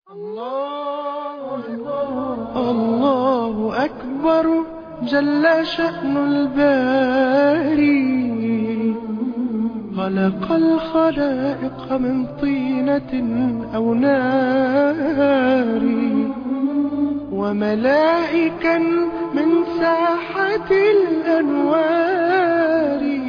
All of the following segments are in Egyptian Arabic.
الله أكبر جل شأن الباري خلق الخلائق من طينة أو نار وملائكا من ساحة الأنوار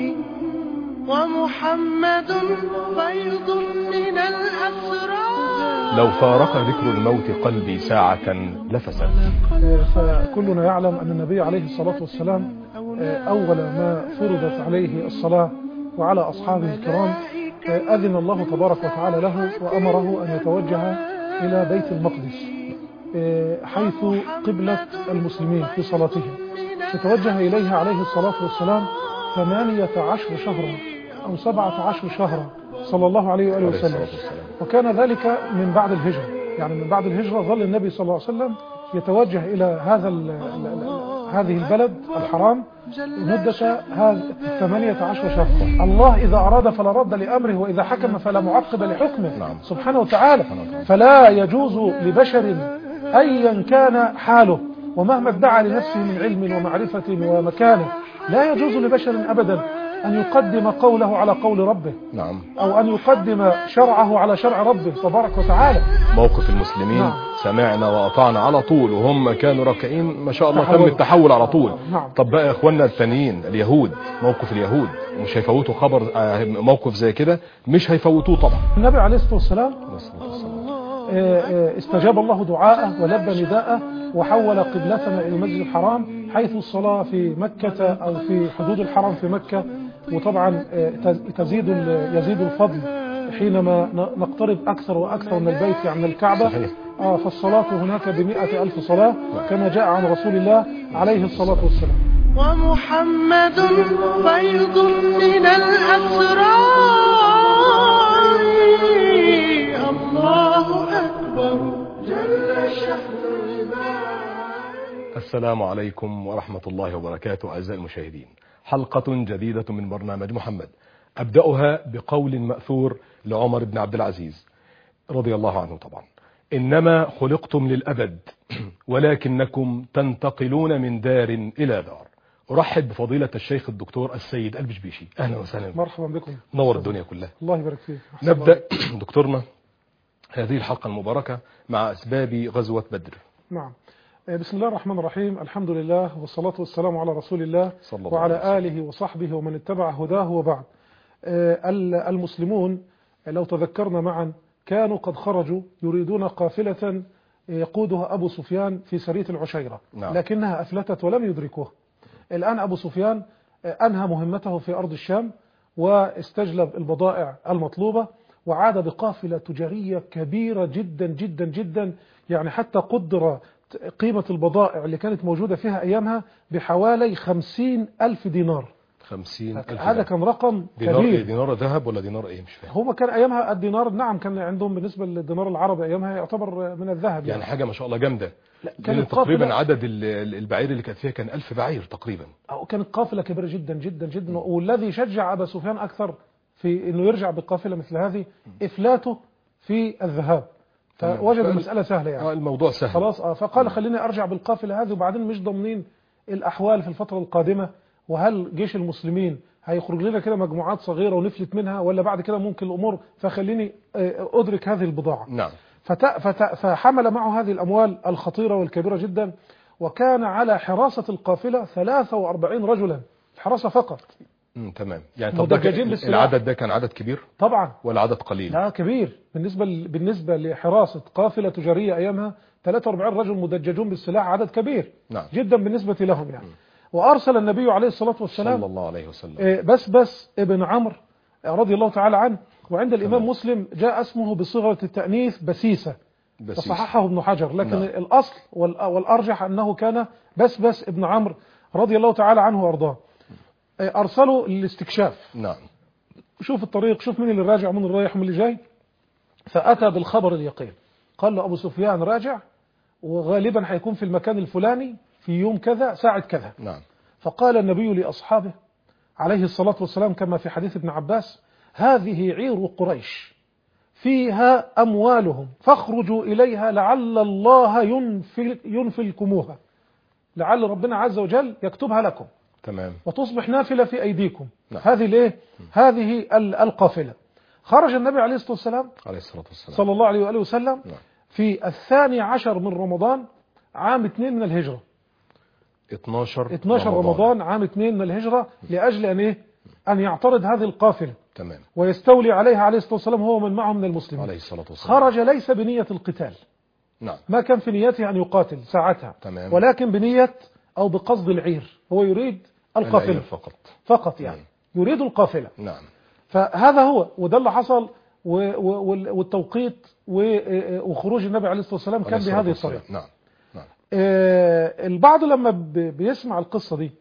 ومحمد فيض من الأسرار لو فارق ذكر الموت قلبي ساعة لفست فكلنا يعلم أن النبي عليه الصلاة والسلام أول ما فرضت عليه الصلاة وعلى أصحابه الكرام أذن الله تبارك وتعالى له وأمره أن يتوجه إلى بيت المقدس حيث قبلة المسلمين في صلاتهم فتوجه إليها عليه الصلاة والسلام ثمانية عشر شهرا أو سبعة عشر شهرا صلى الله عليه وآله وسلم وكان ذلك من بعد الهجرة يعني من بعد الهجرة ظل النبي صلى الله عليه وسلم يتوجه إلى هذا ال ال ال هذه البلد الحرام مدة هذه الثمانية عشر شهرا الله إذا أراد فلا رد لأمره وإذا حكم فلا معقب لحكمه نعم. سبحانه وتعالى فلا يجوز لبشر أيا كان حاله ومهما ادعى لنفسه من علم ومعرفة ومكانه لا يجوز لبشر أبدا أن يقدم قوله على قول ربه نعم أو أن يقدم شرعه على شرع ربه تبارك وتعالى موقف المسلمين نعم. سمعنا وأطعنا على طول وهم كانوا راكعين ما شاء الله تم تحول. التحول على طول نعم. طب بقى يا اخواننا التانيين اليهود موقف اليهود مش هيفوتوا خبر آه، موقف زي كده مش هيفوتوه طبعا النبي عليه الصلاة والسلام نسأل الله السلامة. آه، آه، استجاب الله دعاءه ولبى نداءه وحول قبلتنا إلى المسجد الحرام حيث الصلاة في مكة أو في حدود الحرم في مكة وطبعا آه، تز- تزيد ال- يزيد الفضل حينما ن- نقترب أكثر وأكثر من البيت يعني من الكعبة صحيح. آه فالصلاة هناك بمئة ألف صلاة كما جاء عن رسول الله عليه الصلاة والسلام ومحمد فيض من الأسرار الله أكبر جل شأن الباري السلام عليكم ورحمة الله وبركاته أعزائي المشاهدين حلقة جديدة من برنامج محمد أبدأها بقول مأثور لعمر بن عبد العزيز رضي الله عنه طبعا إنما خلقتم للأبد ولكنكم تنتقلون من دار إلى دار أرحب بفضيلة الشيخ الدكتور السيد البشبيشي أهلا وسهلا مرحبا بكم نور الدنيا كلها الله يبارك فيك أحسن نبدأ دكتورنا هذه الحلقة المباركة مع أسباب غزوة بدر نعم آه، بسم الله الرحمن الرحيم الحمد لله والصلاة والسلام على رسول الله صلى الله عليه وعلى آله وصحبه ومن اتبع هداه وبعد آه، ال- المسلمون لو تذكرنا معا كانوا قد خرجوا يريدون قافلة يقودها أبو سفيان في سرية العشيرة نعم. لكنها أفلتت ولم يدركوها الآن أبو سفيان آه، أنهى مهمته في أرض الشام واستجلب البضائع المطلوبة وعاد بقافلة تجارية كبيرة جدا جدا جدا يعني حتى قدر قيمة البضائع اللي كانت موجودة فيها أيامها بحوالي خمسين ألف دينار خمسين ألف هذا دينار. كان رقم دينار إيه؟ كبير دينار ذهب ولا دينار إيه مش فاهم هو كان أيامها الدينار نعم كان عندهم بالنسبة للدينار العربي أيامها يعتبر من الذهب يعني حاجة ما شاء الله جامدة كانت كان تقريبا قافلة- عدد ال- ال- البعير اللي كانت فيها كان ألف بعير تقريبا أو كانت قافلة كبيرة جدا جدا جدا والذي شجع أبا سفيان أكثر في أنه يرجع بقافلة مثل هذه إفلاته في الذهاب تمام. فوجد فقال- المسألة سهلة يعني آه الموضوع سهل خلاص آه فقال خليني أرجع بالقافلة هذه وبعدين مش ضامنين الأحوال في الفترة القادمة وهل جيش المسلمين هيخرج لنا كده مجموعات صغيرة ونفلت منها ولا بعد كده ممكن الأمور فخليني آه، أدرك هذه البضاعة نعم فت... فت... فحمل معه هذه الأموال الخطيرة والكبيرة جدا وكان على حراسة القافلة 43 رجلا الحراسة فقط مم. تمام يعني طب ده مدججين كان- بالسلاح. العدد ده كان عدد كبير طبعا ولا عدد قليل لا كبير بالنسبة ل... بالنسبة لحراسة قافلة تجارية أيامها 43 رجل مدججون بالسلاح عدد كبير نعم جدا بالنسبة لهم يعني وأرسل النبي عليه الصلاة صلى والسلام الله عليه وسلم آه، بس بس ابن عمرو آه، رضي الله تعالى عنه وعند الإمام تمام. مسلم جاء اسمه بصيغة التأنيث بسيسة بس فصححه ابن حجر لكن نعم. الأصل وال- والأرجح أنه كان بس بس ابن عمرو رضي الله تعالى عنه وأرضاه آه، أرسلوا للاستكشاف نعم شوف الطريق شوف مين اللي راجع ومين اللي رايح ومين اللي جاي فأتى بالخبر اليقين قال له أبو سفيان راجع وغالبا هيكون في المكان الفلاني في يوم كذا ساعة كذا نعم فقال النبي لأصحابه عليه الصلاة والسلام كما في حديث ابن عباس هذه عير قريش فيها أموالهم فاخرجوا إليها لعل الله ينفل ينفلكموها لعل ربنا عز وجل يكتبها لكم تمام وتصبح نافلة في أيديكم نعم. هذه الايه هذه ال- القافلة خرج النبي عليه الصلاة والسلام عليه الصلاة والسلام صلى الله عليه وآله وسلم نعم. في الثاني عشر من رمضان عام اثنين من الهجرة 12 12 رمضان عام اثنين من الهجرة لأجل أن إيه أن يعترض هذه القافلة تمام ويستولي عليها عليه الصلاة والسلام هو من معه من المسلمين عليه الصلاة والسلام خرج ليس بنية القتال نعم ما كان في نيته أن يقاتل ساعتها تمام. ولكن بنية أو بقصد العير هو يريد القافلة العير فقط فقط يعني يريد القافلة نعم فهذا هو وده اللي حصل و- و- وال- والتوقيت و- وخروج النبي عليه الصلاة والسلام كان عليه الصلاة بهذه والسلام. الطريقة نعم نعم آه، البعض لما ب- بيسمع القصة دي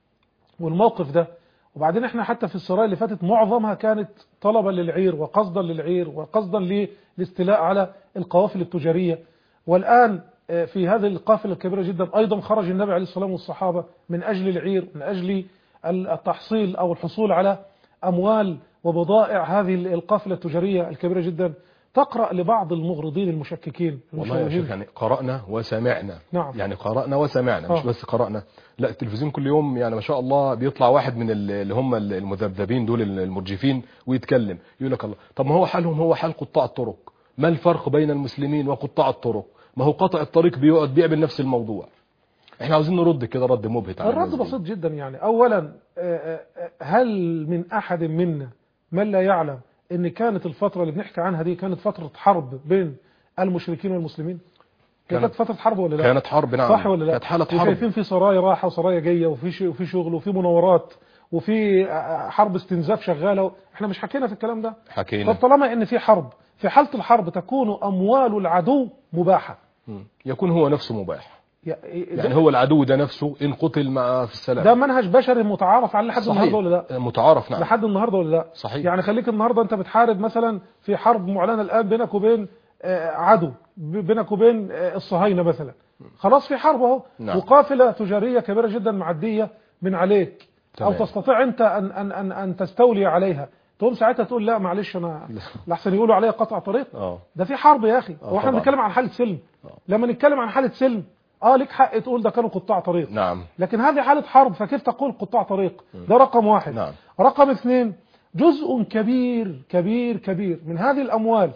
والموقف ده وبعدين احنا حتى في السرايا اللي فاتت معظمها كانت طلبا للعير وقصدا للعير وقصدا للاستيلاء على القوافل التجارية والآن آه، في هذه القافلة الكبيرة جدا أيضا خرج النبي عليه الصلاة والسلام والصحابة من أجل العير من أجل التحصيل أو الحصول على أموال وبضائع هذه القافلة التجارية الكبيرة جدا تقرأ لبعض المغرضين المشككين والله يا المشوهين شيخ يعني قرأنا وسمعنا نعم. يعني قرأنا وسمعنا مش آه. بس قرأنا لا التلفزيون كل يوم يعني ما شاء الله بيطلع واحد من ال- اللي هم المذبذبين دول المرجفين ويتكلم يقول لك الله طب ما هو حالهم هو حال قطاع الطرق ما الفرق بين المسلمين وقطاع الطرق ما هو قطع الطريق بيقعد بيعمل نفس الموضوع احنا عاوزين نرد كده رد مبهت على الرد الناس دي. بسيط جدا يعني اولا آه، آه، هل من احد منا من لا يعلم ان كانت الفتره اللي بنحكي عنها دي كانت فتره حرب بين المشركين والمسلمين هي كانت- كانت فتره حرب ولا لا كانت حرب نعم صح ولا لا كانت حالة حرب وشايفين في سرايا راحه وسرايا جايه وفي ش- وفي شغل وفي مناورات وفي آه، حرب استنزاف شغاله احنا مش حكينا في الكلام ده حكينا طب طالما ان في حرب في حاله الحرب تكون اموال العدو مباحه مم. يكون هو نفسه مباح يا- يعني هو العدو ده نفسه ان قتل مع في السلام ده منهج بشري متعارف عليه لحد صحيح. النهارده ولا لا متعارف نعم لحد النهارده ولا لا صحيح. يعني خليك النهارده انت بتحارب مثلا في حرب معلنه الان بينك وبين آه، عدو ب- بينك وبين آه، الصهاينه مثلا خلاص في حرب اهو نعم. وقافله تجاريه كبيره جدا معديه من عليك او تمام. تستطيع انت ان ان ان, أن تستولي عليها تقوم ساعتها تقول لا معلش انا لحسن يقولوا عليا قطع طريق اه ده في حرب يا اخي آه، هو احنا طبعا. بنتكلم عن حاله سلم لما نتكلم عن حاله سلم اه ليك حق تقول ده كانوا قطاع طريق نعم لكن هذه حالة حرب فكيف تقول قطاع طريق ده رقم واحد نعم. رقم اثنين جزء كبير كبير كبير من هذه الأموال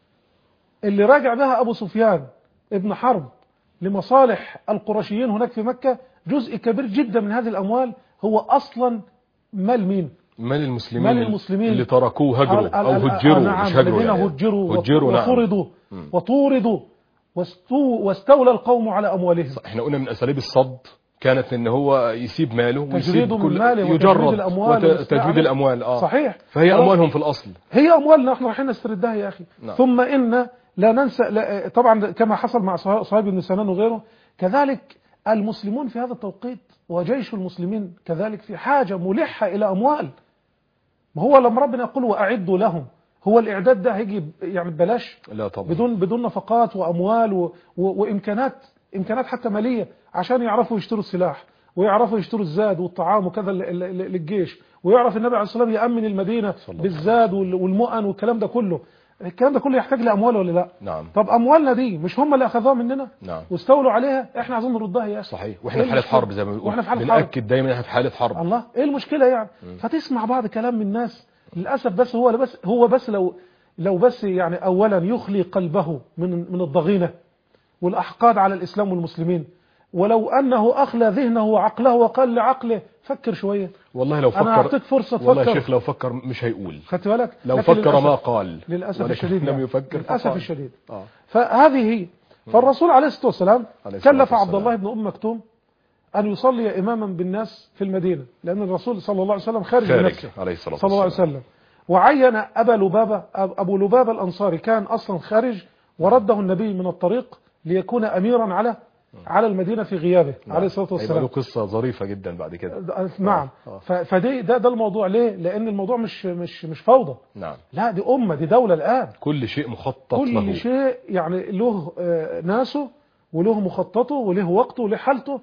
اللي راجع بها أبو سفيان ابن حرب لمصالح القرشيين هناك في مكة جزء كبير جدا من هذه الأموال هو أصلا مال مين مال المسلمين مال المسلمين اللي تركوه هجروا ال- ال- او ال- هجروا آه نعم مش هجروا الذين يعني. هجروا هجروا نعم وطردوا وطوردوا واستو واستولى القوم على أموالهم احنا قلنا من اساليب الصد كانت ان هو يسيب ماله ويسيب تجريده من كل ماله وتجريد يجرد الأموال وت- والاستيلاء تجريد عليه. الاموال اه صحيح فهي خلاص. اموالهم في الاصل هي اموالنا احنا رايحين نستردها يا اخي نعم. ثم ان لا ننسى لا طبعا كما حصل مع صها- صهيب بن سنان وغيره كذلك المسلمون في هذا التوقيت وجيش المسلمين كذلك في حاجه ملحه الى اموال ما هو لما ربنا يقول واعدوا لهم هو الاعداد ده هيجي ب- يعني ببلاش لا طبعا بدون بدون نفقات واموال و و وامكانات امكانات حتى ماليه عشان يعرفوا يشتروا السلاح ويعرفوا يشتروا الزاد والطعام وكذا ل- ل- ل- للجيش ويعرف النبي عليه الصلاه والسلام يامن المدينه الله عليه بالزاد وال- والمؤن والكلام ده كله الكلام ده كله يحتاج لاموال ولا لا نعم طب اموالنا دي مش هم اللي اخذوها مننا نعم واستولوا عليها احنا عايزين نردها يا اخي صحيح واحنا إيه في حاله المشكلة؟ حرب زي ما بنقول واحنا في حاله حرب بناكد دايما احنا في حاله حرب الله ايه المشكله يعني فتسمع بعض كلام من الناس للاسف بس هو بس هو بس لو لو بس يعني اولا يخلي قلبه من من الضغينه والاحقاد على الاسلام والمسلمين ولو انه اخلى ذهنه وعقله وقال لعقله فكر شويه والله لو انا فكر اعطيك فرصه والله يا تفكر شيخ لو فكر مش هيقول خدت بالك لو لكن فكر للأسف- ما قال للاسف ولكن الشديد لم يعني. يفكر للاسف فقال. الشديد اه فهذه هي فالرسول عليه الصلاه والسلام عليه الصلاة كلف والسلام. عبد الله بن ام مكتوم ان يصلي اماما بالناس في المدينه لان الرسول صلى الله عليه وسلم خارج, خارج بنفسه عليه الصلاه صلى الله عليه والسلام. وسلم وعين ابا لبابه أب- ابو لبابه الانصاري كان اصلا خارج ورده النبي من الطريق ليكون اميرا على على المدينه في غيابه عليه الصلاه هيبقى له والسلام قصه ظريفه جدا بعد كده ده- نعم آه. ف- فدي ده ده الموضوع ليه؟ لان الموضوع مش مش مش فوضى نعم لا دي امه دي دوله الان كل شيء مخطط له كل شيء يعني له آه، ناسه وله مخططه وله وقته وله حالته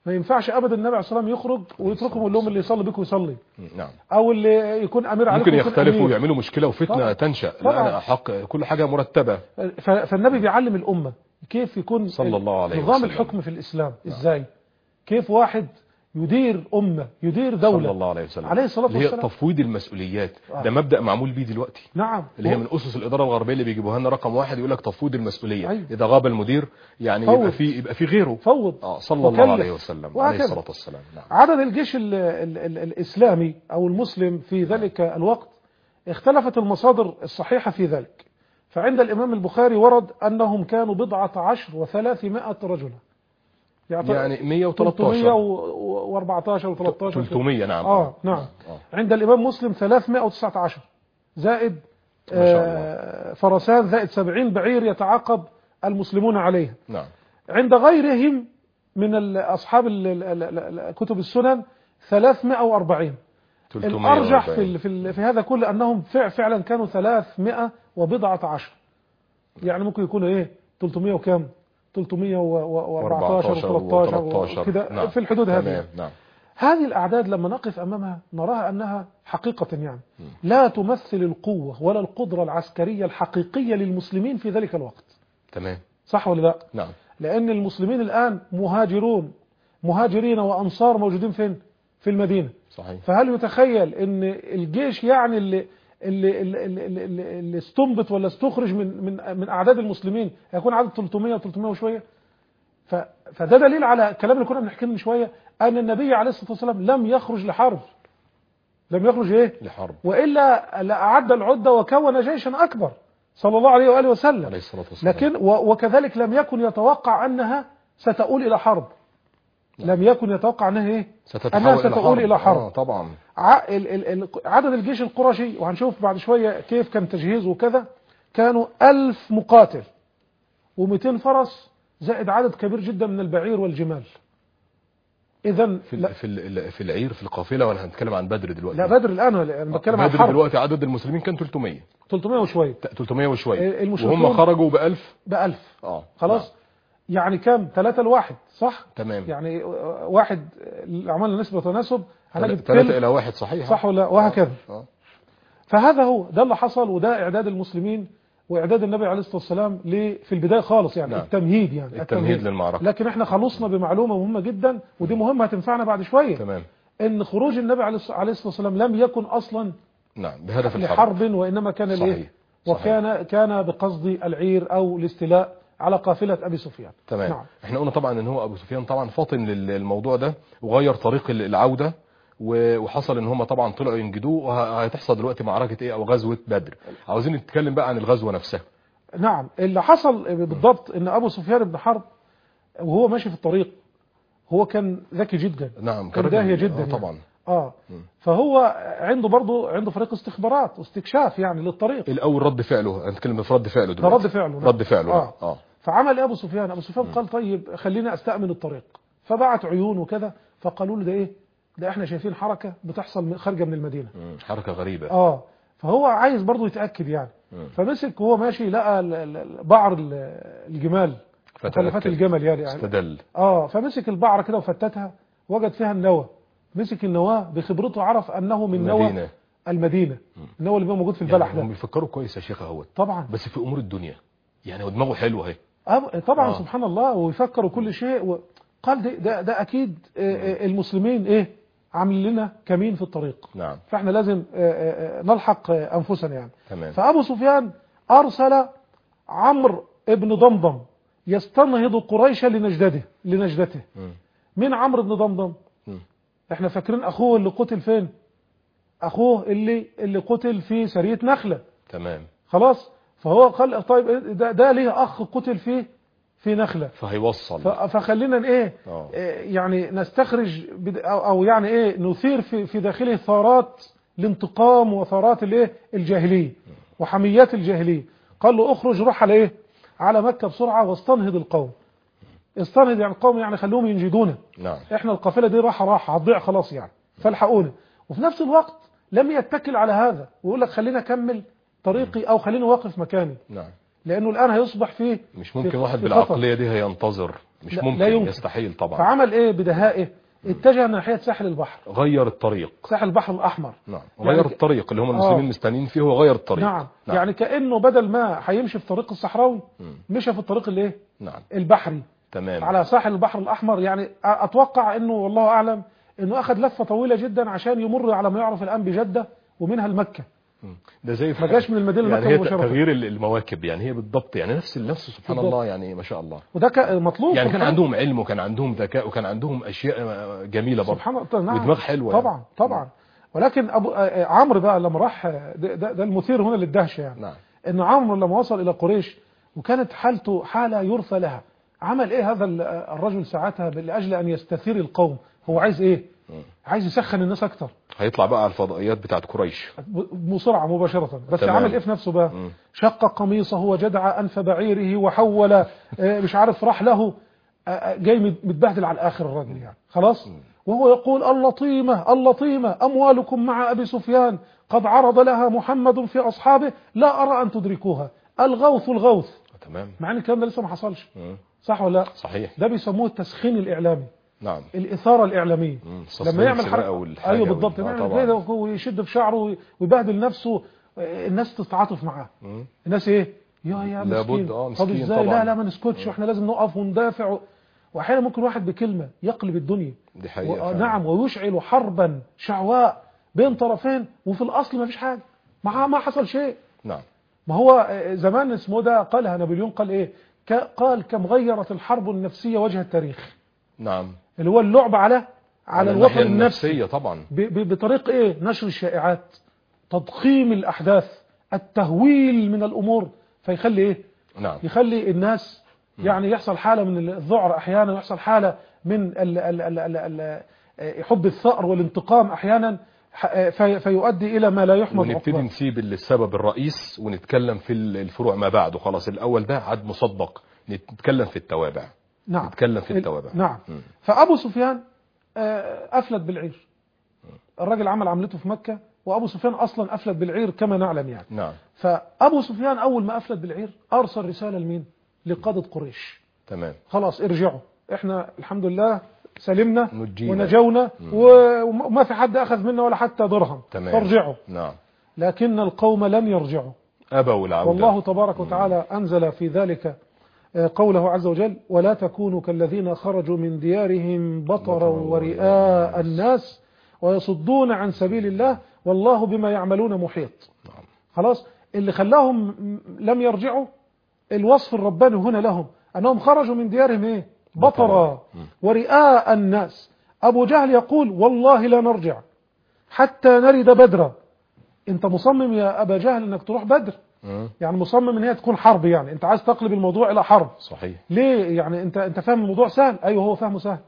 ما ينفعش ابدا النبي عليه الصلاه والسلام يخرج ويتركهم يقول لهم اللي يصلي بكم يصلي نعم او اللي يكون امير عليكم ممكن يكون يختلفوا أمير. ويعملوا مشكله وفتنه طبعا. تنشا طبعا. لا انا حق كل حاجه مرتبه ف- فالنبي بيعلم الامه كيف يكون صلى الله عليه نظام وسلم. الحكم في الاسلام ازاي كيف واحد يدير امه يدير صلى دوله الله عليه وسلم عليه الصلاة اللي هي والسلام. تفويض المسؤوليات آه. ده مبدا معمول بيه دلوقتي نعم اللي هي من اسس الاداره الغربيه اللي بيجيبوها لنا رقم واحد يقول لك تفويض المسؤوليه أيوة. اذا غاب المدير يعني فوض. يبقى في يبقى في غيره فوض اه صلى الله وكلف. عليه وسلم عليه وهكذا. الصلاه والسلام نعم عدد الجيش ال ال ال الإسلامي أو المسلم في ذلك الوقت اختلفت المصادر الصحيحة في ذلك فعند الإمام البخاري ورد أنهم كانوا بضعة عشر وثلاثمائة رجلا يعني 113 314 و13 300 نعم آه نعم آه. عند الإمام مسلم 319 زائد ما شاء آه فرسان زائد 70 بعير يتعاقب المسلمون عليها نعم عند غيرهم من ال- أصحاب ال- ال- ال- ال- كتب السنن 340 الأرجح في, 340. ال- في, ال- في هذا كله أنهم فع- فعلا كانوا 300 وبضعة عشر يعني ممكن يكونوا إيه 300 وكام 314 و13 وكده نعم. في الحدود هذه تمام نعم هذه الأعداد لما نقف أمامها نراها أنها حقيقة يعني لا تمثل القوة ولا القدرة العسكرية الحقيقية للمسلمين في ذلك الوقت تمام صح ولا لا نعم لأن المسلمين الآن مهاجرون مهاجرين وأنصار موجودين فين في المدينة صحيح فهل يتخيل ان الجيش يعني اللي اللي اللي, اللي, اللي, اللي استنبط ولا استخرج من من من اعداد المسلمين هيكون عدد 300 و300 وشويه ف فده دليل على الكلام اللي كنا بنحكيه من شويه ان النبي عليه الصلاه والسلام لم يخرج لحرب لم يخرج ايه لحرب والا لاعد العده وكون جيشا اكبر صلى الله عليه واله وسلم عليه الصلاه والسلام لكن و- وكذلك لم يكن يتوقع انها ستؤول الى حرب لم يكن يتوقع انها ايه ستتحول أنها الى ستؤول حرب إلى حرب. آه طبعا ع- ال- ال- ال- عدد الجيش القرشي وهنشوف بعد شوية كيف كان تجهيزه وكذا كانوا ألف مقاتل و200 فرس زائد عدد كبير جدا من البعير والجمال إذا في لا, ال- في ال- في العير في القافله وانا هنتكلم عن بدر دلوقتي لا بدر الآن ولا- أنا بتكلم عن بدر حرب دلوقتي عدد المسلمين كان 300 300 وشوية 300 وشويه إيه، المشركون- وهم خرجوا ب 1000 بألف اه خلاص يعني كام ثلاثة لواحد صح تمام يعني واحد اللي عملنا نسبة تناسب هنجد 3 تلت الى 1 صحيح صح ولا وهكذا اه فهذا هو ده اللي حصل وده اعداد المسلمين واعداد النبي عليه الصلاه والسلام ل- في البدايه خالص يعني نعم. التمهيد يعني التمهيد للمعركة. لكن احنا خلصنا بمعلومه مهمه جدا ودي مهمه هتنفعنا بعد شويه تمام ان خروج النبي عليه الص- عليه الصلاه والسلام لم يكن اصلا نعم بهدف الحرب لحرب وانما كان صحيح. ليه وكان كان بقصد العير او الاستيلاء على قافله ابي سفيان تمام نعم. احنا قلنا طبعا ان هو ابو سفيان طبعا فاطن للموضوع ده وغير طريق العوده و- وحصل ان هم طبعا طلعوا ينجدوه وهتحصل دلوقتي معركه ايه او غزوه بدر عاوزين نتكلم بقى عن الغزوه نفسها نعم اللي حصل بالضبط ان ابو سفيان بن حرب وهو ماشي في الطريق هو كان ذكي جدا نعم كان كراجل- داهية جدا آه يعني. طبعا اه مم. فهو عنده برضه عنده فريق استخبارات واستكشاف يعني للطريق الاول رد فعله هنتكلم في رد فعله ده دلوقتي رد فعله نعم. رد فعله آه. اه فعمل ايه ابو سفيان ابو سفيان قال طيب خلينا استأمن الطريق فبعت عيون وكذا فقالوا له ده ايه ده احنا شايفين حركة بتحصل من- خارجة من المدينة مم. حركه غريبه اه فهو عايز برضه يتأكد يعني مم. فمسك وهو ماشي لقى ال- ال- بعر ال- الجمال مخلفات فتأكد. الجمل يعني, يعني استدل اه فمسك البعرة كده وفتتها وجد فيها النوى مسك النواة بخبرته عرف انه من نوى المدينة. المدينة النوى اللي بيبقى موجود في البلح يعني هم ده بيفكروا كويس يا شيخ اهوت طبعا بس في امور الدنيا يعني هو دماغه حلوه اهي آه طبعا آه. سبحان الله ويفكر كل شيء و... قال ده, ده, ده اكيد آه، آه، المسلمين ايه عاملين لنا كمين في الطريق نعم فاحنا لازم آه، آه، آه، نلحق آه، انفسنا يعني تمام فابو سفيان ارسل عمرو ابن ضمضم يستنهض قريش لنجدته لنجدته مم. مين عمرو بن ضمضم مم. احنا فاكرين اخوه اللي قتل فين اخوه اللي اللي قتل في سرية نخلة تمام خلاص فهو قال طيب إيه ده, ده ليه اخ قتل في في نخلة فهيوصل ف- فخلينا ايه آه. إيه يعني نستخرج بد- او أو يعني ايه نثير في في داخله ثارات الانتقام وثارات الايه الجاهليه وحميات الجاهليه قال له اخرج روح على ايه على مكه بسرعه واستنهض القوم استنهض يعني القوم يعني خلوهم ينجدونا نعم احنا القافله دي راحه راحه هتضيع خلاص يعني فالحقونا وفي نفس الوقت لم يتكل على هذا ويقول لك خلينا اكمل طريقي او خليني واقف مكاني نعم لانه الان هيصبح فيه مش ممكن في- واحد في بالعقليه دي هينتظر مش لا- ممكن لا يمكن. يستحيل طبعا فعمل ايه بدهائه اتجه ناحيه ساحل البحر غير الطريق ساحل البحر الاحمر نعم يعني غير ك- الطريق اللي هم المسلمين آه. مستنيين فيه هو غير الطريق نعم. نعم يعني كانه بدل ما هيمشي في طريق الصحراوي مم. مشى في الطريق الايه نعم البحري تمام على ساحل البحر الاحمر يعني اتوقع انه والله اعلم انه اخذ لفه طويله جدا عشان يمر على ما يعرف الان بجده ومنها المكه مم. ده زي ما جاش من المدينه يعني لمكه هي مباشره تغيير ال- المواكب يعني هي بالضبط يعني نفس النفس سبحان بالضبط. الله يعني ما شاء الله وده ك- مطلوب يعني كان سبحان- عندهم علم وكان عندهم ذكاء وكان عندهم اشياء جميله برضه سبحان الله نعم ودماغ حلوه طبعا يعني. طبعا ولكن ابو آه، آه، عمرو بقى لما راح آه، ده, ده, ده المثير هنا للدهشه يعني نعم ان عمرو لما وصل الى قريش وكانت حالته حاله يرثى لها عمل ايه هذا ال- آه، الرجل ساعتها لاجل ان يستثير القوم هو عايز ايه مم. عايز يسخن الناس اكتر هيطلع بقى على الفضائيات بتاعت قريش بسرعه مباشره بس تمام. عمل ايه في نفسه بقى مم. شق قميصه وجدع انف بعيره وحول آه، مش عارف راح له آه، آه، جاي مت- متبهدل على الاخر الراجل يعني خلاص وهو يقول اللطيمه اللطيمه اموالكم مع ابي سفيان قد عرض لها محمد في اصحابه لا ارى ان تدركوها الغوث الغوث تمام مع ان الكلام ده لسه ما حصلش مم. صح ولا لا صحيح ده بيسموه التسخين الاعلامي نعم الاثاره الاعلاميه مم. لما يعمل السباق حركه والحاجة ايوه وال- بالضبط آه يعمل طبعاً. كده ويشد في شعره ويبهدل نفسه الناس تتعاطف معاه مم. الناس ايه يا يا لابد، مسكين آه، طب مسكين ازاي طبعاً. لا لا ما نسكتش واحنا لازم نقف وندافع واحيانا ممكن واحد بكلمه يقلب الدنيا دي حقيقه و... فعلاً. نعم ويشعل حربا شعواء بين طرفين وفي الاصل ما فيش حاجه ما ما حصل شيء نعم ما هو آه، زمان اسمه ده قالها نابليون قال ايه ك... قال كم غيرت الحرب النفسيه وجه التاريخ نعم اللي هو اللعب على على الوطن الناحية النفسي النفسية طبعا ب- ب- بطريق ايه نشر الشائعات تضخيم الاحداث التهويل من الامور فيخلي ايه نعم يخلي الناس يعني يحصل حاله من الذعر احيانا ويحصل حاله من ال ال ال ال ال حب الثأر والانتقام احيانا ح- في فيؤدي الى ما لا يحمد ونبتدي عقباه نسيب السبب الرئيس ونتكلم في الفروع ما بعده خلاص الاول ده عاد مصدق نتكلم في التوابع نعم نتكلم في التوابع نعم مم. فابو سفيان آه، افلت بالعير الراجل عمل عملته في مكه وابو سفيان اصلا افلت بالعير كما نعلم يعني نعم فابو سفيان اول ما افلت بالعير ارسل رساله لمين لقاده قريش تمام خلاص ارجعوا احنا الحمد لله سلمنا نجينا. ونجونا مم. و- وما في حد اخذ منا ولا حتى درهم تمام فارجعوا نعم لكن القوم لم يرجعوا ابوا العوده والله تبارك وتعالى أنزل في ذلك آه، قوله عز وجل ولا تكونوا كالذين خرجوا من ديارهم بطرا بطرا ورئاء ورئاء الناس ويصدون عن سبيل الله والله بما يعملون محيط نعم. خلاص اللي خلاهم م- لم يرجعوا الوصف الرباني هنا لهم أنهم خرجوا من ديارهم إيه بطرا بطرا. مم. ورئاء الناس أبو جهل يقول والله لا نرجع حتى نرد بدرا انت مصمم يا أبا جهل انك تروح بدر مم. يعني مصمم ان هي تكون حرب يعني انت عايز تقلب الموضوع الى حرب صحيح ليه يعني انت انت فاهم الموضوع سهل ايوه هو فاهمه سهل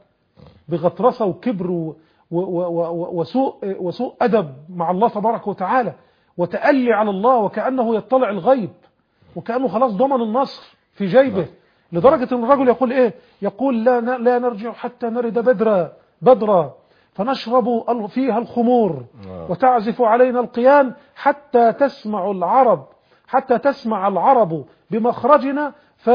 بغطرسه وكبر و و و و وسوء وسوء ادب مع الله تبارك وتعالى وتألي على الله وكأنه يطلع الغيب وكأنه خلاص ضمن النصر في جيبه لدرجة ان الرجل يقول ايه يقول لا ن- لا نرجع حتى نرد بدرا بدرا فنشرب ال- فيها الخمور آه. وتعزف علينا القيان حتى تسمع العرب حتى تسمع العرب بمخرجنا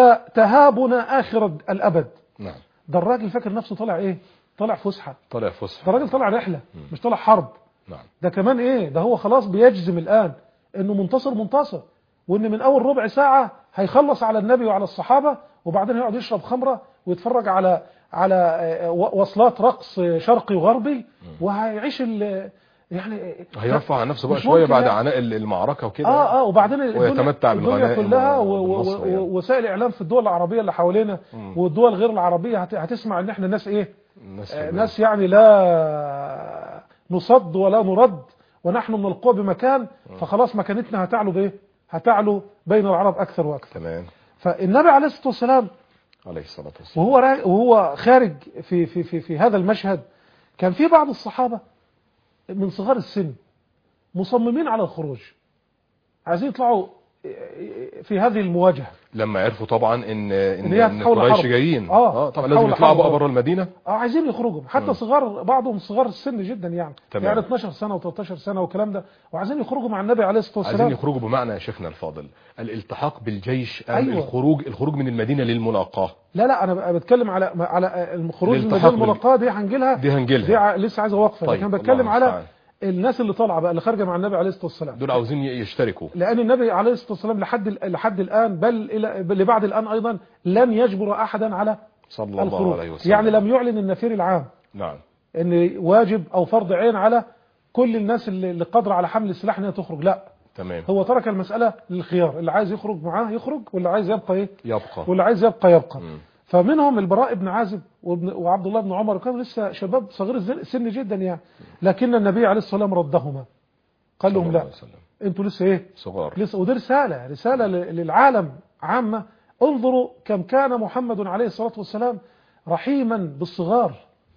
فتهابنا آخر الأبد نعم ده الراجل فاكر نفسه طالع إيه طالع فسحة طلع ده فسح الراجل طالع رحلة مش طالع حرب نعم ده كمان إيه ده هو خلاص بيجزم الآن إنه منتصر منتصر وإن من أول ربع ساعة هيخلص على النبي وعلى الصحابة وبعدين هيقعد يشرب خمرة ويتفرج على على آه، و- وصلات رقص شرقي وغربي وهيعيش ال يعني هيرفع عن نفسه بقى مش شويه ممكن بعد يعني. عناء المعركه وكده اه اه وبعدين الدنيا, ويتمتع الدنيا بالغنائم كلها و- و- والنصر و- يعني. ووسائل الاعلام في الدول العربيه اللي حوالينا مم. والدول غير العربيه هت- هتسمع ان احنا ناس ايه الناس آه، في- ناس يعني لا نصد ولا نرد ونحن من القوة بمكان فخلاص مكانتنا هتعلو بايه هتعلو بين العرب اكثر واكثر تمام فالنبي عليه الصلاه والسلام عليه الصلاه والسلام وهو را- وهو خارج في في في في هذا المشهد كان في بعض الصحابه من صغار السن مصممين على الخروج عايزين يطلعوا في هذه المواجهة لما عرفوا طبعا ان ان, هي إن هتحول قريش حرب. جايين آه، طبعا هتحول لازم يطلعوا حرب. بقى بره المدينه اه عايزين يخرجوا حتى صغار بعضهم صغار السن جدا يعني تمام. يعني 12 سنة و13 سنة والكلام ده وعايزين يخرجوا مع النبي عليه الصلاة عايزين والسلام يخرجوا بمعنى يا شيخنا الفاضل الالتحاق بالجيش أم أيوة. الخروج الخروج من المدينه للملاقاه لا لا انا بقى بتكلم على على الخروج من الالتحاق المدينة الملاقاة دي هنجيلها دي هنجيلها. دي ع- لسه عايزه وقفه طيب، لكن أنا الله بتكلم على المستعان. الناس اللي طالعه بقى اللي خارجه مع النبي عليه الصلاه والسلام دول عاوزين ي- يشتركوا لان النبي عليه الصلاه والسلام لحد ال- لحد الان بل الى بل لبعد الان ايضا لم يجبر احدا على صلى الله الخروج عليه وسلم يعني لم يعلن النفير العام نعم ان واجب او فرض عين على كل الناس اللي اللي قادره على حمل السلاح انها تخرج لا تمام هو ترك المساله للخيار اللي عايز يخرج معاه يخرج واللي عايز يبقى ايه يبقى واللي عايز يبقى يبقى مم. فمنهم البراء بن عازب وابن وعبد الله بن عمر كانوا لسه شباب صغير الزن- السن جدا يعني لكن النبي عليه الصلاه والسلام ردهما قال صلى لهم الله لا عليه وسلم. انتوا لسه ايه صغار لسه ودي رساله رساله ل- للعالم عامه انظروا كم كان محمد عليه الصلاه والسلام رحيما بالصغار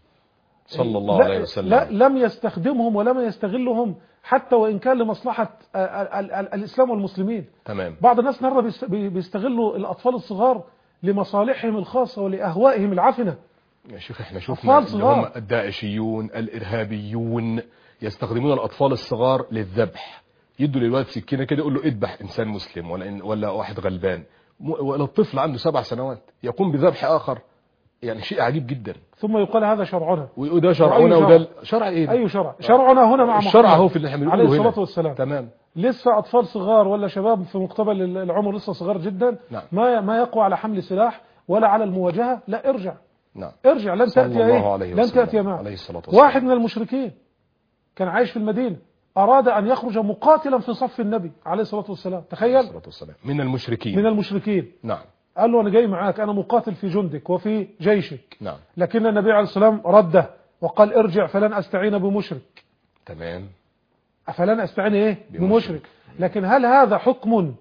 صلى الله لا عليه وسلم لا لم يستخدمهم ولم يستغلهم حتى وان كان لمصلحه ال- ال- ال- الاسلام والمسلمين تمام بعض الناس النهارده بيست- بي- بيستغلوا الاطفال الصغار لمصالحهم الخاصه ولاهوائهم العفنه يا شيخ احنا شفنا أطفال اللي صغار. هم الداعشيون الارهابيون يستخدمون الاطفال الصغار للذبح يدوا للولد سكينه كده يقول له اذبح انسان مسلم ولا إن ولا واحد غلبان م- ولا الطفل عنده سبع سنوات يقوم بذبح اخر يعني شيء عجيب جدا ثم يقال هذا شرعنا وده شرعنا وأي وده ال- شرع ايه ده؟ اي شرع شرعنا هنا مع الشرع محمد هو في اللي احنا بنقوله عليه هنا. الصلاه والسلام تمام لسه اطفال صغار ولا شباب في مقتبل ال- العمر لسه صغار جدا نعم. ما ما يقوى على حمل سلاح ولا على المواجهه لا ارجع نعم ارجع لن صلى تاتي الله ايه عليه لن وسلم. تاتي معه عليه الصلاة والسلام. واحد من المشركين كان عايش في المدينه اراد ان يخرج مقاتلا في صف النبي عليه الصلاه والسلام عليه تخيل الصلاة والسلام من المشركين من المشركين نعم قال له انا جاي معاك انا مقاتل في جندك وفي جيشك نعم لكن النبي عليه الصلاه والسلام رده وقال ارجع فلن استعين بمشرك تمام فلن استعين ايه بمشرك. بمشرك لكن هل هذا حكم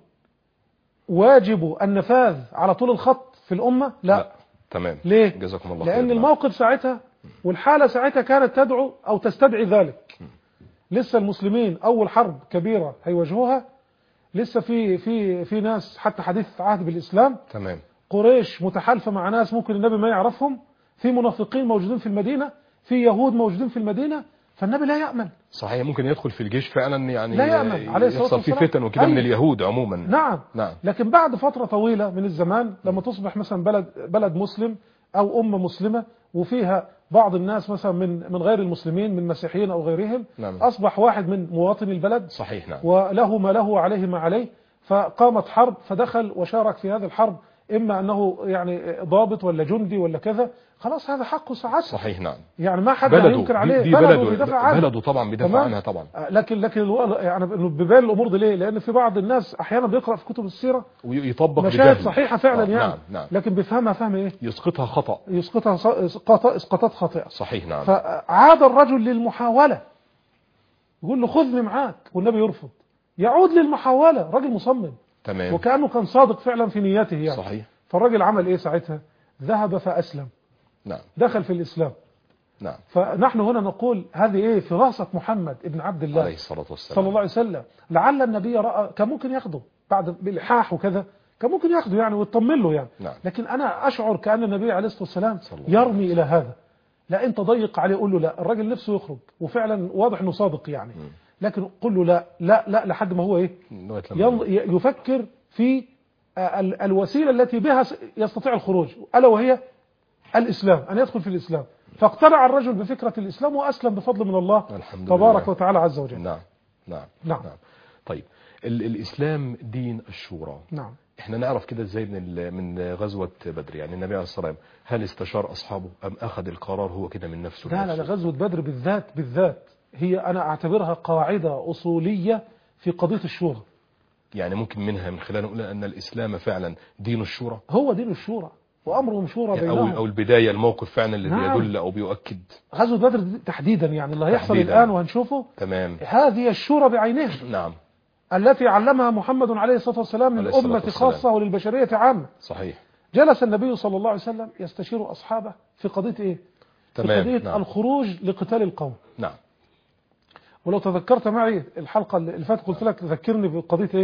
واجب النفاذ على طول الخط في الامه لا, تمام ليه جزاكم الله لان خير. نعم. الموقف ساعتها والحاله ساعتها كانت تدعو او تستدعي ذلك لسه المسلمين اول حرب كبيره هيواجهوها لسه في في في ناس حتى حديث عهد بالاسلام تمام قريش متحالفه مع ناس ممكن النبي ما يعرفهم في منافقين موجودين في المدينه في يهود موجودين في المدينه فالنبي لا يامن صحيح ممكن يدخل في الجيش فعلا يعني لا يأمن عليه الصلاة يحصل فيه والسلام. فتن وكده من أيوة. اليهود عموما نعم نعم لكن بعد فترة طويلة من الزمان لما تصبح مثلا بلد بلد مسلم أو أمة مسلمة وفيها بعض الناس مثلا من من غير المسلمين من مسيحيين أو غيرهم نعم. أصبح واحد من مواطني البلد صحيح نعم وله ما له وعليه ما عليه فقامت حرب فدخل وشارك في هذه الحرب إما أنه يعني ضابط ولا جندي ولا كذا خلاص هذا حقه ساعات صحيح نعم يعني ما حد بلده ينكر عليه دي, دي بلده بلده بيدافع عنه بلده طبعا بيدافع تمام؟ عنها طبعا آه، لكن لكن الوضع- يعني بيبان الامور دي ليه؟ لان في بعض الناس احيانا بيقرا في كتب السيره ويطبق مشاهد بجهل. صحيحه فعلا آه، يعني نعم نعم لكن بيفهمها فهم ايه؟ يسقطها خطأ يسقطها ص- اسقاط اسقاطات خاطئه صحيح نعم فعاد الرجل للمحاوله يقول له خذني معاك والنبي يرفض يعود للمحاوله راجل مصمم تمام وكانه كان صادق فعلا في نيته يعني صحيح فالراجل عمل ايه ساعتها؟ ذهب فاسلم نعم دخل في الاسلام نعم فنحن هنا نقول هذه ايه فراسه محمد ابن عبد الله عليه الصلاة والسلام صلى الله عليه وسلم لعل النبي راى كان ممكن ياخده بعد بالحاح وكذا كان ممكن ياخده يعني ويطمن له يعني نعم. لكن انا اشعر كان النبي عليه الصلاه والسلام صلى الله عليه يرمي الى هذا لا انت ضيق عليه قول له لا الراجل نفسه يخرج وفعلا واضح انه صادق يعني لكن قل له لا لا لا لحد ما هو ايه لغاية لما- يل- ي- يفكر في آه، ال- الوسيله التي بها س- يستطيع الخروج الا وهي الاسلام ان يدخل في الاسلام فاقتنع الرجل بفكره الاسلام واسلم بفضل من الله الحمد تبارك لله. وتعالى عز وجل نعم نعم نعم. طيب ال الإسلام دين الشورى نعم احنا نعرف كده ازاي من ال- من غزوة بدر يعني النبي عليه الصلاة والسلام هل استشار أصحابه أم أخذ القرار هو كده من نفسه لا لا لا لنفسه؟ غزوة بدر بالذات بالذات هي أنا أعتبرها قاعدة أصولية في قضية الشورى يعني ممكن منها من خلال نقول أن الإسلام فعلا دين الشورى هو دين الشورى وأمرهم شورى يعني أو, بينهم أو البداية الموقف فعلا اللي نعم. بيدل أو بيؤكد غزوة بدر دي تحديدا يعني اللي هيحصل تحديداً. الآن وهنشوفه تمام هذه الشورى بعينها نعم التي علمها محمد عليه الصلاة والسلام عليه الصلاة للأمة والسلام. خاصة وللبشرية عامة صحيح جلس النبي صلى الله عليه وسلم يستشير أصحابه في قضية إيه؟ في تمام قضية نعم. الخروج لقتال القوم نعم ولو تذكرت معي الحلقة اللي فاتت قلت لك ذكرني بقضية إيه؟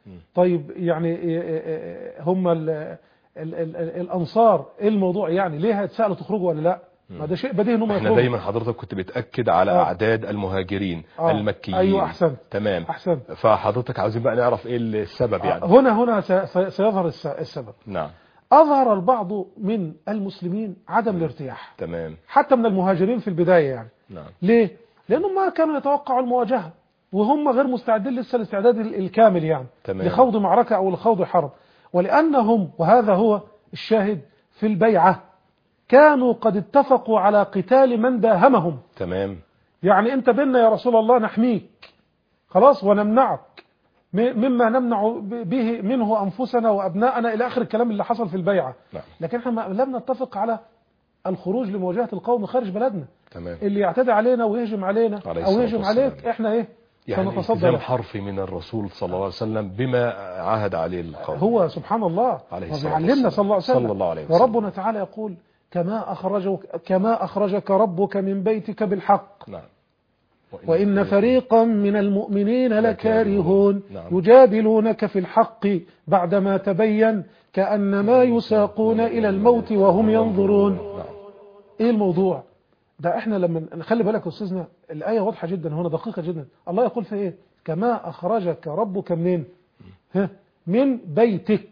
طيب يعني إيه- إيه- إيه هم ال ال ال الانصار ايه الموضوع يعني ليه هيتسالوا تخرجوا ولا لا ما ده شيء بديهي ان هم احنا يخرجوا دايما حضرتك كنت بتاكد على آه. اعداد المهاجرين آه. المكيين أيوة، أحسنت. تمام احسنت فحضرتك عاوزين بقى نعرف ايه السبب يعني هنا هنا سي- سي- سيظهر الس- السبب نعم اظهر البعض من المسلمين عدم الارتياح تمام حتى من المهاجرين في البدايه يعني نعم ليه؟ لأنهم ما كانوا يتوقعوا المواجهة وهم غير مستعدين لسه الاستعداد ال- الكامل يعني تمام. لخوض معركة أو لخوض حرب ولأنهم وهذا هو الشاهد في البيعة كانوا قد اتفقوا على قتال من داهمهم تمام يعني أنت بيننا يا رسول الله نحميك خلاص ونمنعك م- مما نمنع ب- به منه أنفسنا وأبناءنا إلى آخر الكلام اللي حصل في البيعة نعم لكن احنا ما- لم نتفق على الخروج لمواجهة القوم خارج بلدنا تمام اللي يعتدي علينا ويهجم علينا عليه او الصلاة يهجم والسلام. عليك احنا ايه يعني سنتصدى التزام له. حرفي من الرسول صلى الله عليه وسلم بما عهد عليه القوم هو سبحان الله عليه الصلاة وبيعلمنا والسلام. صلى الله عليه وسلم صلى الله عليه وسلم. وربنا تعالى يقول كما اخرجك كما اخرجك ربك من بيتك بالحق نعم وان فريقا من المؤمنين لكارهون نعم. يجادلونك في الحق بعدما تبين كانما يساقون الى الموت وهم ينظرون نعم ايه الموضوع ده احنا لما نخلي بالك يا استاذنا الايه واضحه جدا هنا دقيقه جدا الله يقول في ايه كما اخرجك ربك منين ها من بيتك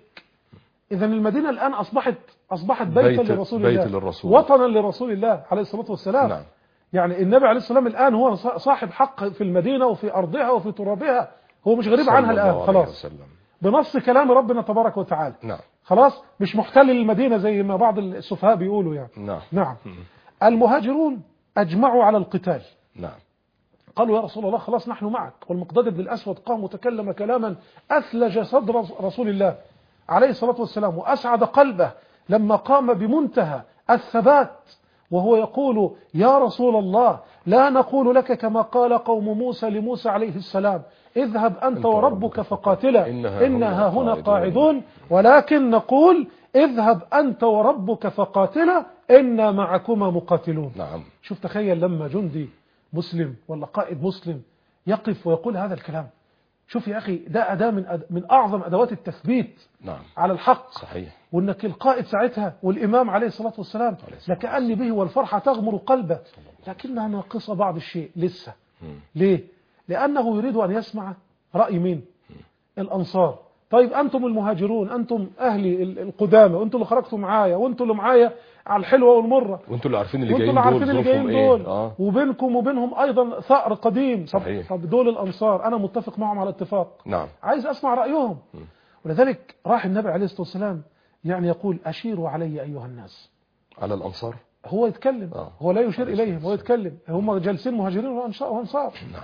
اذا المدينه الان اصبحت اصبحت بيتا بيت- لرسول بيت الله للرسول. وطنا لرسول الله عليه الصلاه والسلام نعم يعني النبي عليه السلام الان هو صا- صاحب حق في المدينه وفي ارضها وفي ترابها هو مش غريب صلى عنها الله الان عليه خلاص وسلم. بنص كلام ربنا تبارك وتعالى نعم خلاص مش محتل المدينه زي ما بعض السفهاء بيقولوا يعني نعم نعم المهاجرون أجمعوا على القتال نعم قالوا يا رسول الله خلاص نحن معك والمقداد بن الأسود قام وتكلم كلاما أثلج صدر رسول الله عليه الصلاة والسلام وأسعد قلبه لما قام بمنتهى الثبات وهو يقول يا رسول الله لا نقول لك كما قال قوم موسى لموسى عليه السلام اذهب أنت أنت وربك وربك فقاتلا إنها إنها هنا هنا قاعدون. قاعدون ولكن نقول اذهب أنت وربك فقاتلا إنا معكما مقاتلون نعم شوف تخيل لما جندي مسلم ولا قائد مسلم يقف ويقول هذا الكلام شوف يا أخي ده أداة من, أد... من أعظم أدوات التثبيت نعم على الحق صحيح وانك القائد ساعتها والامام عليه الصلاه والسلام عليه الصلاة لكأن به والفرحه تغمر قلبه لكنها ناقصه بعض الشيء لسه مم. ليه؟ لانه يريد ان يسمع راي مين؟ الانصار طيب انتم المهاجرون انتم اهلي ال- القدامى وانتم اللي خرجتوا معايا وانتم اللي معايا على الحلوه والمره وانتوا اللي عارفين اللي وانتم جايين اللي دول عارفين اللي ظروفهم جايين ايه دول اه وبينكم وبينهم ايضا ثأر قديم طب, صحيح. طب دول الانصار انا متفق معهم على اتفاق نعم عايز اسمع رايهم مم. ولذلك راح النبي عليه الصلاه والسلام يعني يقول اشيروا علي ايها الناس على الانصار هو يتكلم آه. هو لا يشير عليه اليهم الصلاة هو يتكلم هم جالسين مهاجرين وأنصار- وانصار نعم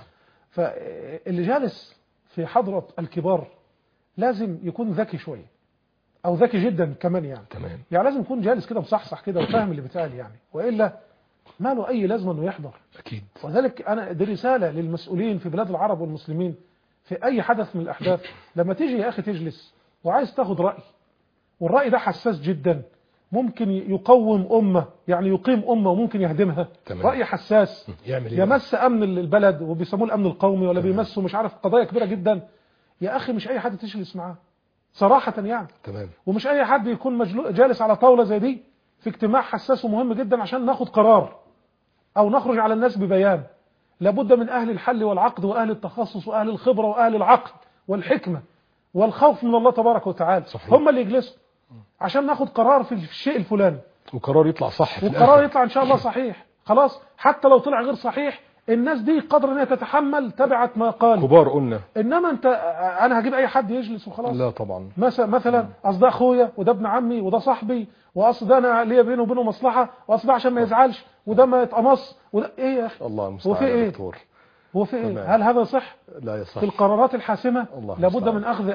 فاللي جالس في حضره الكبار لازم يكون ذكي شويه او ذكي جدا كمان يعني تمام يعني لازم يكون جالس كده مصحصح كده وفاهم اللي بيتقال يعني والا ما له اي لازمه انه يحضر اكيد ولذلك انا دي رساله للمسؤولين في بلاد العرب والمسلمين في اي حدث من الاحداث لما تيجي يا اخي تجلس وعايز تاخد راي والراي ده حساس جدا ممكن يقوم امه يعني يقيم امه وممكن يهدمها تمام. راي حساس يعمل ايه يمس امن البلد وبيسموه الامن القومي ولا بيمسوا مش عارف قضايا كبيره جدا يا اخي مش اي حد تجلس معاه صراحه يعني تمام ومش اي حد يكون مجلو... جالس على طاوله زي دي في اجتماع حساس ومهم جدا عشان ناخد قرار او نخرج على الناس ببيان لابد من اهل الحل والعقد واهل التخصص واهل الخبره واهل العقل والحكمه والخوف من الله تبارك وتعالى صحيح. هم اللي يجلسوا عشان ناخد قرار في الشيء الفلاني وقرار يطلع صح في والقرار الآخر. يطلع ان شاء الله صحيح خلاص حتى لو طلع غير صحيح الناس دي قدر انها تتحمل تبعت ما قال كبار قلنا انما انت انا هجيب اي حد يجلس وخلاص لا طبعا مثلا مثلا اصل ده اخويا وده ابن عمي وده صاحبي واصل ده انا ليا بينه وبينه مصلحه واصل ده عشان ما يزعلش وده ما يتقمص وده ايه يا اخي الله المستعان هو في يا إيه؟ دكتور هو في ايه تمام. هل هذا صح لا يصح في القرارات الحاسمه الله لابد المستعان. من اخذ آ-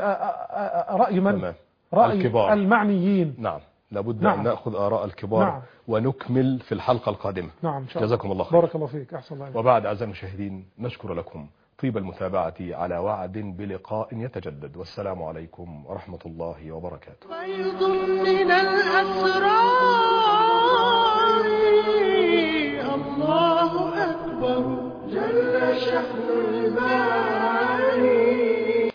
آ- آ- راي من تمام راي الكبار. المعنيين نعم لابد نعم. أن نأخذ آراء الكبار نعم. ونكمل في الحلقة القادمة نعم ان شاء الله جزاكم الله خير بارك الله فيك احسن الله عليك. وبعد أعزائي المشاهدين نشكر لكم طيب المتابعة على وعد بلقاء يتجدد والسلام عليكم ورحمة الله وبركاته فيض من الأسرار الله أكبر جل شأن المال